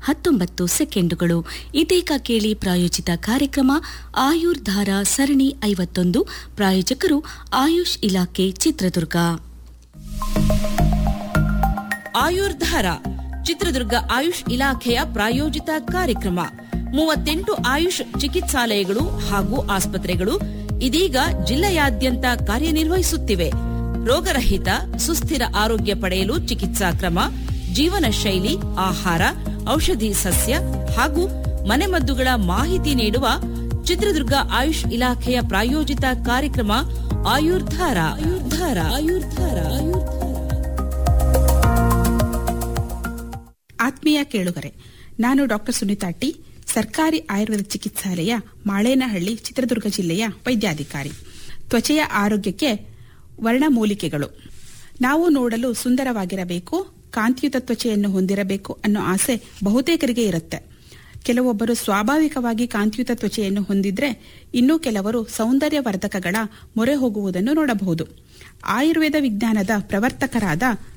ಹತ್ತೊಂಬತ್ತು ಸೆಕೆಂಡುಗಳು ಇದೀಗ ಕೇಳಿ ಪ್ರಾಯೋಜಿತ ಕಾರ್ಯಕ್ರಮ ಆಯುರ್ಧಾರ ಸರಣಿ ಐವತ್ತೊಂದು ಪ್ರಾಯೋಜಕರು ಆಯುಷ್ ಇಲಾಖೆ ಚಿತ್ರದುರ್ಗ ಆಯುರ್ಧಾರ ಚಿತ್ರದುರ್ಗ ಆಯುಷ್ ಇಲಾಖೆಯ ಪ್ರಾಯೋಜಿತ ಕಾರ್ಯಕ್ರಮ ಮೂವತ್ತೆಂಟು ಆಯುಷ್ ಚಿಕಿತ್ಸಾಲಯಗಳು ಹಾಗೂ ಆಸ್ಪತ್ರೆಗಳು ಇದೀಗ ಜಿಲ್ಲೆಯಾದ್ಯಂತ ಕಾರ್ಯನಿರ್ವಹಿಸುತ್ತಿವೆ ರೋಗರಹಿತ ಸುಸ್ಥಿರ ಆರೋಗ್ಯ ಪಡೆಯಲು ಚಿಕಿತ್ಸಾ ಕ್ರಮ ಜೀವನ ಶೈಲಿ ಆಹಾರ ಔಷಧಿ ಸಸ್ಯ ಹಾಗೂ ಮನೆಮದ್ದುಗಳ ಮಾಹಿತಿ ನೀಡುವ ಚಿತ್ರದುರ್ಗ ಆಯುಷ್ ಇಲಾಖೆಯ ಪ್ರಾಯೋಜಿತ ಕಾರ್ಯಕ್ರಮ ಆಯುರ್ಧಾರ ಆಯುರ್ಧಾರ ಆಯುರ್ಧಾರ ಆಯುರ್ಧಾರ ಆತ್ಮೀಯ ಕೇಳುಗರೆ ನಾನು ಡಾಕ್ಟರ್ ಸುನೀತಾ ಟಿ ಸರ್ಕಾರಿ ಆಯುರ್ವೇದ ಚಿಕಿತ್ಸಾಲಯ ಮಾಳೇನಹಳ್ಳಿ ಚಿತ್ರದುರ್ಗ ಜಿಲ್ಲೆಯ ವೈದ್ಯಾಧಿಕಾರಿ ತ್ವಚೆಯ ಆರೋಗ್ಯಕ್ಕೆ ವರ್ಣಮೂಲಿಕೆಗಳು ನಾವು ನೋಡಲು ಸುಂದರವಾಗಿರಬೇಕು ಕಾಂತಿಯುತ ತ್ವಚೆಯನ್ನು ಹೊಂದಿರಬೇಕು ಅನ್ನೋ ಆಸೆ ಬಹುತೇಕರಿಗೆ ಇರುತ್ತೆ ಕೆಲವೊಬ್ಬರು ಸ್ವಾಭಾವಿಕವಾಗಿ ಕಾಂತಿಯುತ ತ್ವಚೆಯನ್ನು ಹೊಂದಿದ್ರೆ ಇನ್ನೂ ಕೆಲವರು ಸೌಂದರ್ಯವರ್ಧಕಗಳ ಮೊರೆ ಹೋಗುವುದನ್ನು ನೋಡಬಹುದು ಆಯುರ್ವೇದ ವಿಜ್ಞಾನದ ಪ್ರವರ್ತಕರಾದ